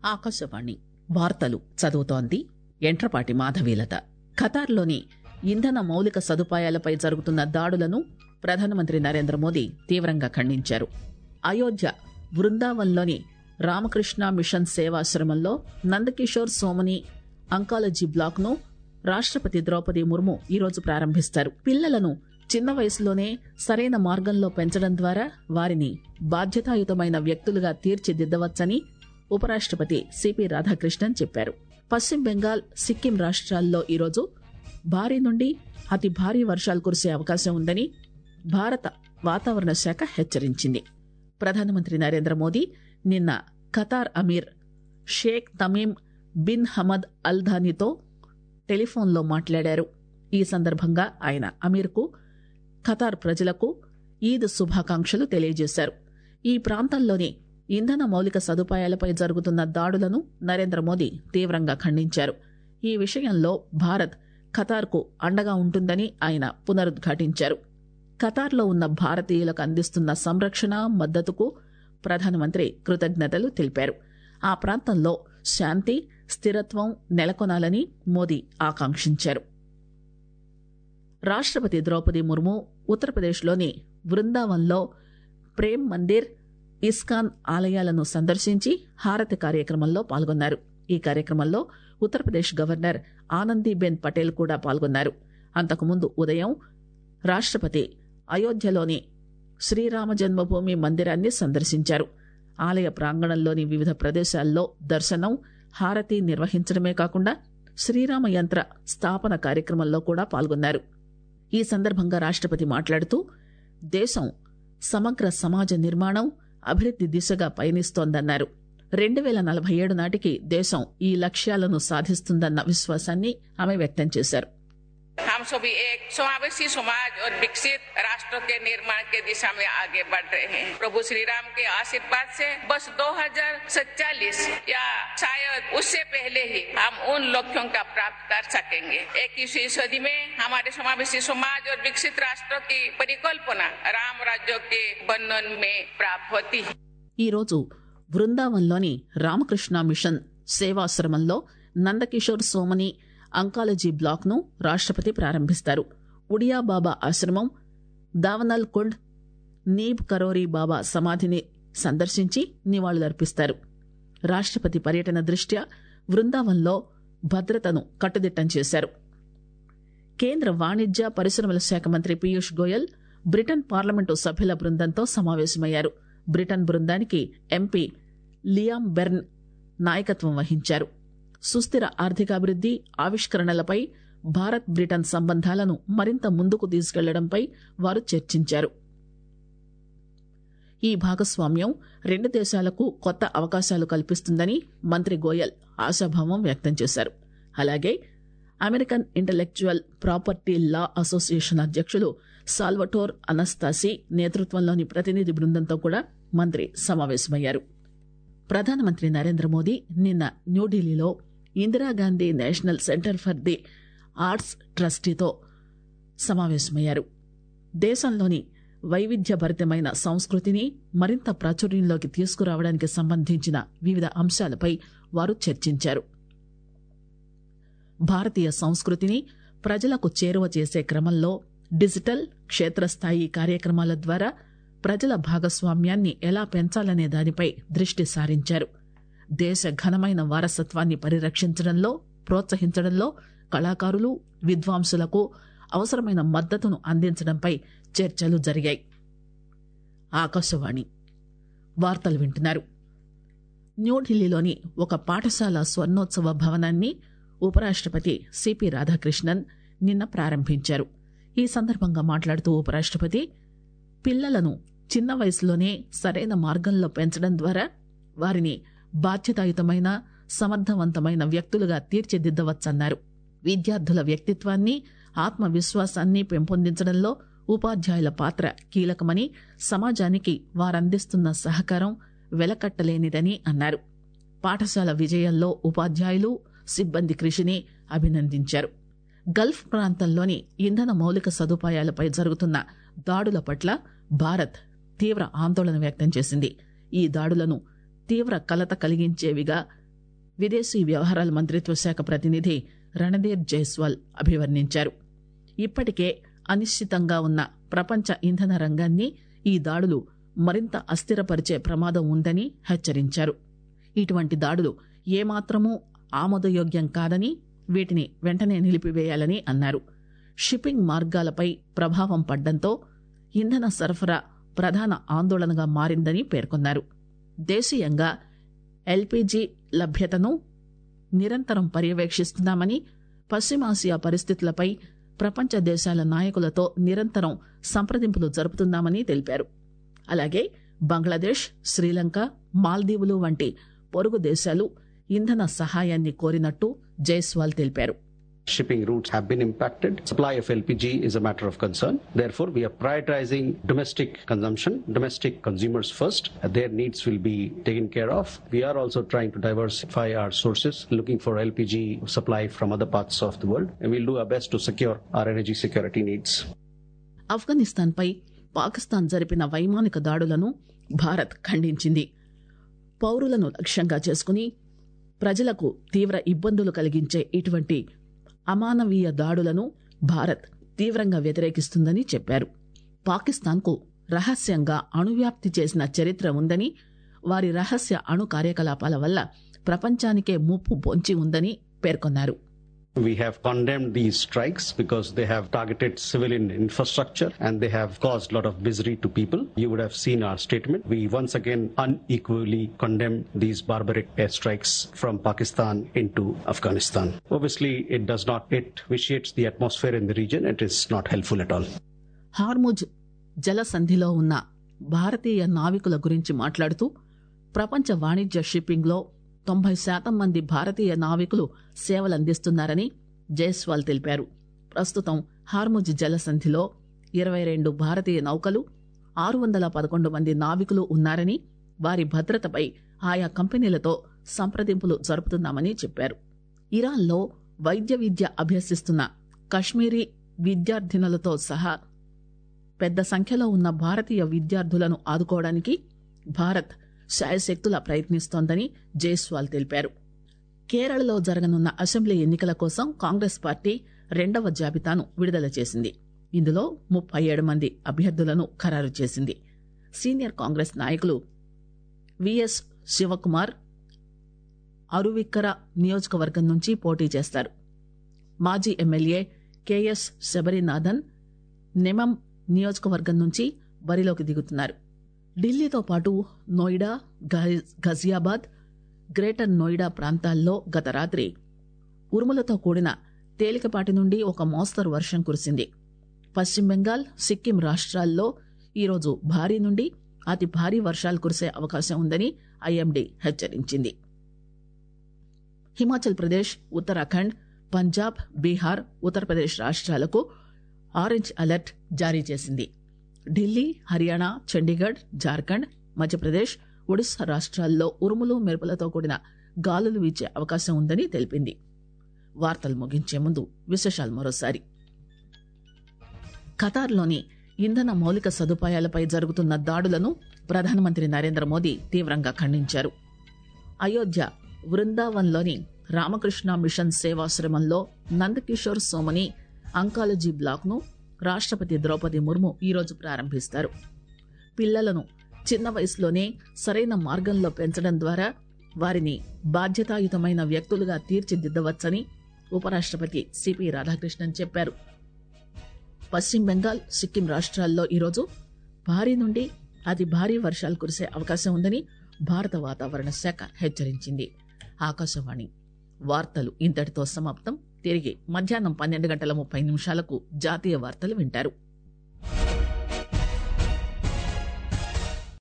ఆకాశవాణి వార్తలు చదువుతోంది ఎంట్రపాటి మాధవీలత ఖతార్లోని ఇంధన మౌలిక సదుపాయాలపై జరుగుతున్న దాడులను ప్రధానమంత్రి నరేంద్ర మోదీ తీవ్రంగా ఖండించారు అయోధ్య బృందావన్లోని రామకృష్ణ మిషన్ సేవాశ్రమంలో నందకిషోర్ సోమని అంకాలజీ బ్లాక్ ను రాష్టపతి ద్రౌపది ముర్ము ఈరోజు ప్రారంభిస్తారు పిల్లలను చిన్న వయసులోనే సరైన మార్గంలో పెంచడం ద్వారా వారిని బాధ్యతాయుతమైన వ్యక్తులుగా తీర్చిదిద్దవచ్చని ఉపరాష్టపతి సిపి రాధాకృష్ణన్ చెప్పారు పశ్చిమ బెంగాల్ సిక్కిం రాష్ట్రాల్లో ఈరోజు భారీ నుండి అతి భారీ వర్షాలు కురిసే అవకాశం ఉందని భారత వాతావరణ శాఖ హెచ్చరించింది ప్రధానమంత్రి నరేంద్ర మోదీ నిన్న Qatar Emir Sheikh Tamim bin Hamad Al ధానీతో టెలిఫోన్లో మాట్లాడారు ఈ సందర్భంగా ఆయన అమీర్కు ఖతార్ ప్రజలకు ఈద్ శుభాకాంక్షలు తెలియజేశారు ఈ ప్రాంతంలోని ఇంధన మౌలిక సదుపాయాలపై జరుగుతున్న దాడులను నరేంద్ర మోదీ తీవ్రంగా ఖండించారు ఈ విషయంలో భారత్ ఖతార్కు అండగా ఉంటుందని ఆయన పునరుద్ఘాటించారు ఖతార్లో ఉన్న భారతీయులకు అందిస్తున్న సంరక్షణ మద్దతుకు ప్రధానమంత్రి కృతజ్ఞతలు తెలిపారు ఆ ప్రాంతంలో శాంతి స్థిరత్వం నెలకొనాలని మోదీ ఆకాంక్షించారు రాష్టపతి ద్రౌపది ముర్ము ఉత్తరప్రదేశ్లోని బృందావన్లో ప్రేమ్ మందిర్ ఇస్కాన్ ఆలయాలను సందర్శించి హారతి కార్యక్రమంలో పాల్గొన్నారు ఈ కార్యక్రమంలో ఉత్తరప్రదేశ్ గవర్నర్ ఆనందీబెన్ పటేల్ కూడా పాల్గొన్నారు అంతకుముందు ఉదయం రాష్టపతి అయోధ్యలోని శ్రీరామ జన్మభూమి మందిరాన్ని సందర్శించారు ఆలయ ప్రాంగణంలోని వివిధ ప్రదేశాల్లో దర్శనం హారతి నిర్వహించడమే కాకుండా శ్రీరామ యంత్ర స్థాపన కార్యక్రమంలో కూడా పాల్గొన్నారు ఈ సందర్భంగా రాష్టపతి మాట్లాడుతూ దేశం సమగ్ర సమాజ నిర్మాణం అభివృద్ది దిశగా పయనిస్తోందన్నారు రెండు వేల నలభై ఏడు నాటికి దేశం ఈ లక్ష్యాలను సాధిస్తుందన్న విశ్వాసాన్ని ఆమె వ్యక్తం చేశారు हम सभी एक समावेशी समाज और विकसित राष्ट्र के निर्माण के दिशा में आगे बढ़ रहे हैं प्रभु श्री राम के आशीर्वाद से बस 2047 या शायद उससे पहले ही हम उन लक्ष्यों का प्राप्त कर सकेंगे इक्कीसवीं सदी में हमारे समावेशी समाज और विकसित राष्ट्र की परिकल्पना राम राज्य के वर्णन में प्राप्त होती है ఈ రోజు బృందావన్లోని రామకృష్ణ మిషన్ సేవాశ్రమంలో నందకిషోర్ సోమని అంకాలజీ బ్లాక్ ను రాష్టపతి ప్రారంభిస్తారు ఉడియా బాబా ఆశ్రమం దావనల్ కుండ్ నీబ్ కరోరీ బాబా సమాధిని సందర్శించి నివాళులర్పిస్తారు రాష్టపతి పర్యటన దృష్ట్యా బృందావన్లో భద్రతను కట్టుదిట్టం చేశారు కేంద్ర వాణిజ్య పరిశ్రమల శాఖ మంత్రి పీయూష్ గోయల్ బ్రిటన్ పార్లమెంటు సభ్యుల బృందంతో సమావేశమయ్యారు బ్రిటన్ బృందానికి ఎంపీ లియామ్ బెర్న్ నాయకత్వం వహించారు సుస్థిర ఆర్థికాభివృద్ది ఆవిష్కరణలపై భారత్ బ్రిటన్ సంబంధాలను మరింత ముందుకు తీసుకెళ్లడంపై వారు చర్చించారు ఈ భాగస్వామ్యం రెండు దేశాలకు కొత్త అవకాశాలు కల్పిస్తుందని మంత్రి గోయల్ ఆశాభావం వ్యక్తం చేశారు అలాగే American intellectual property law association అధ్యక్షులు సాల్వటోర్ అనస్తాసి నేతృత్వంలోని ప్రతినిధి బృందంతో కూడా మంత్రి సమావేశమయ్యారు ప్రధానమంత్రి నరేంద్ర మోదీ నిన్న న్యూఢిల్లీలో Indira Gandhi national centre for the arts ట్రస్టీతో సమావేశమయ్యారు దేశంలోని వైవిధ్యభరితమైన సంస్కృతిని మరింత ప్రాచుర్యంలోకి తీసుకురావడానికి సంబంధించిన వివిధ అంశాలపై వారు చర్చించారు భారతీయ సంస్కృతిని ప్రజలకు చేరువ చేసే క్రమంలో డిజిటల్ క్షేత్రస్థాయి కార్యక్రమాల ద్వారా ప్రజల భాగస్వామ్యాన్ని ఎలా పెంచాలనే దానిపై దృష్టి సారించారు దేశ ఘనమైన వారసత్వాన్ని పరిరక్షించడంలో ప్రోత్సహించడంలో కళాకారులు విద్వాంసులకు అవసరమైన మద్దతును అందించడంపై చర్చలు జరిగాయి ఆకాశవాణి వార్తలు వింటున్నారు న్యూఢిల్లీలోని ఒక పాఠశాల స్వర్ణోత్సవ భవనాన్ని ఉపరాష్టపతి సిపి రాధాకృష్ణన్ నిన్న ప్రారంభించారు ఈ సందర్భంగా మాట్లాడుతూ ఉపరాష్టపతి పిల్లలను చిన్న వయసులోనే సరైన మార్గంలో పెంచడం ద్వారా వారిని బాధ్యతాయుతమైన సమర్థవంతమైన వ్యక్తులుగా తీర్చిదిద్దవచ్చన్నారు విద్యార్థుల వ్యక్తిత్వాన్ని ఆత్మవిశ్వాసాన్ని పెంపొందించడంలో ఉపాధ్యాయుల పాత్ర కీలకమని సమాజానికి వారందిస్తున్న సహకారం వెలకట్టలేనిదని అన్నారు పాఠశాల విజయంలో ఉపాధ్యాయులు సిబ్బంది కృషిని అభినందించారు గల్ఫ్ ప్రాంతంలోని ఇంధన మౌలిక సదుపాయాలపై జరుగుతున్న దాడుల పట్ల భారత్ తీవ్ర ఆందోళన వ్యక్తం చేసింది ఈ దాడులను తీవ్ర కలత కలిగించేవిగా విదేశీ వ్యవహారాల మంత్రిత్వ శాఖ ప్రతినిధి రణధీర్ జైస్వాల్ అభివర్ణించారు ఇప్పటికే అనిశ్చితంగా ఉన్న ప్రపంచ ఇంధన రంగాన్ని ఈ దాడులు మరింత అస్థిరపరిచే ప్రమాదం ఉందని హెచ్చరించారు ఇటువంటి దాడులు ఏమాత్రమూ ఆమోదయోగ్యం కాదని వీటిని వెంటనే నిలిపివేయాలని అన్నారు షిప్పింగ్ మార్గాలపై ప్రభావం పడ్డంతో ఇంధన సరఫరా ప్రధాన ఆందోళనగా మారిందని పేర్కొన్నారు దేశీయంగా ఎల్పీజీ లభ్యతను నిరంతరం పర్యవేక్షిస్తున్నామని పశ్చిమాసియా పరిస్థితులపై ప్రపంచ దేశాల నాయకులతో నిరంతరం సంప్రదింపులు జరుపుతున్నామని తెలిపారు అలాగే బంగ్లాదేశ్ శ్రీలంక మాల్దీవులు వంటి పొరుగు దేశాలు ఇంధన సహాయాన్ని కోరినట్టు జైస్వాల్ తెలిపారు Shipping routes have been impacted. Supply of LPG is a matter of concern. Therefore, we are prioritizing domestic consumption, domestic consumers first. Their needs will be taken care of. We are also trying to diversify our sources, looking for LPG supply from other parts of the world, and we'll do our best to secure our energy security needs. ఆఫ్ఘనిస్తాన్పై Pakistan జరిపిన వైమానిక దాడులను భారత్ ఖండించింది పౌరులను లక్ష్యంగా చేసుకుని ప్రజలకు తీవ్ర ఇబ్బందులు కలిగించే ఇటువంటి అమానవీయ దాడులను భారత్ తీవ్రంగా వ్యతిరేకిస్తుందని చెప్పారు పాకిస్తాన్కు రహస్యంగా అణువ్యాప్తి చేసిన చరిత్ర ఉందని వారి రహస్య అణు కార్యకలాపాల వల్ల ప్రపంచానికే ముప్పు పొంచి ఉందని పేర్కొన్నారు We have condemned these strikes because they have targeted civilian infrastructure and they have caused a lot of misery to people. You would have seen our statement. We once again unequally condemn these barbaric airstrikes from Pakistan into Afghanistan. Obviously, it does not, it vitiates the atmosphere in the region. It is not helpful at all. Hormuz జలసంధిలో ఉన్న భారతీయ నావికుల గురించి మాట్లాడుతూ ప్రపంచ వాణిజ్య షిప్పింగ్లో తొంభై శాతం మంది భారతీయ నావికులు సేవలందిస్తున్నారని జైస్వాల్ తెలిపారు ప్రస్తుతం హార్ముజ్ జలసంధిలో ఇరవై రెండు భారతీయ నౌకలు ఆరు వందల పదకొండు మంది నావికులు ఉన్నారని వారి భద్రతపై ఆయా కంపెనీలతో సంప్రదింపులు జరుపుతున్నామని చెప్పారు ఇరాన్లో వైద్య విద్య అభ్యసిస్తున్న కశ్మీరీ విద్యార్థినులతో సహా పెద్ద సంఖ్యలో ఉన్న భారతీయ విద్యార్థులను ఆదుకోవడానికి భారత్ శాయశక్తులా ప్రయత్నిస్తోందని జైస్వాల్ తెలిపారు కేరళలో జరగనున్న అసెంబ్లీ ఎన్నికల కోసం కాంగ్రెస్ పార్టీ రెండవ జాబితాను విడుదల చేసింది ఇందులో ముప్పై ఏడు మంది అభ్యర్థులను ఖరారు చేసింది సీనియర్ కాంగ్రెస్ నాయకులు విఎస్ శివకుమార్ అరువిక్కర నియోజకవర్గం నుంచి పోటీ చేస్తారు మాజీ ఎమ్మెల్యే కెఎస్ శబరినాథన్ నెమం నియోజకవర్గం నుంచి బరిలోకి దిగుతున్నారు ఢిల్లీతో పాటు నోయిడా గ- ఘజియాబాద్ గ్రేటర్ నోయిడా ప్రాంతాల్లో గత రాత్రి ఉరుములతో కూడిన తేలికపాటి నుండి ఒక మోస్తరు వర్షం కురిసింది పశ్చిమ బెంగాల్ సిక్కిం రాష్ట్రాల్లో ఈరోజు భారీ నుండి అతి భారీ వర్షాలు కురిసే అవకాశం ఉందని ఐఎండీ హెచ్చరించింది హిమాచల్ ప్రదేశ్ ఉత్తరాఖండ్ పంజాబ్ బీహార్ ఉత్తరప్రదేశ్ రాష్ట్రాలకు ఆరెంజ్ అలర్ట్ జారీ చేసింది ఢిల్లీ హర్యానా చండీగఢ్ జార్ఖండ్ మధ్యప్రదేశ్ ఒడిశా రాష్ట్రాల్లో ఉరుములు మెరుపులతో కూడిన గాలులు వీచే అవకాశం ఉందని తెలిపింది వార్తలు ముగించే ముందు విశేషాలు మరోసారి ఖతార్లోని ఇంధన మౌలిక సదుపాయాలపై జరుగుతున్న దాడులను ప్రధానమంత్రి నరేంద్ర మోదీ తీవ్రంగా ఖండించారు అయోధ్య వృందావన్లోని రామకృష్ణ మిషన్ సేవాశ్రమంలో నందకిషోర్ సోమని అంకాలజీ బ్లాక్ను రాష్ట్రపతి ద్రౌపది ముర్ము ఈరోజు ప్రారంభిస్తారు పిల్లలను చిన్న వయసులోనే సరైన మార్గంలో పెంచడం ద్వారా వారిని బాధ్యతాయుతమైన వ్యక్తులుగా తీర్చిదిద్దవచ్చని ఉపరాష్ట్రపతి సిపి రాధాకృష్ణన్ చెప్పారు పశ్చిమ బెంగాల్ సిక్కిం రాష్ట్రాల్లో ఈరోజు భారీ నుండి అతి భారీ వర్షాలు కురిసే అవకాశం ఉందని భారత వాతావరణ శాఖ హెచ్చరించింది ఆకాశవాణి వార్తలు ఇంతటితో సమాప్తం తిరిగి మధ్యాహ్నం పన్నెండు గంటల ముప్పై నిమిషాలకు జాతీయ వార్తలు వింటారు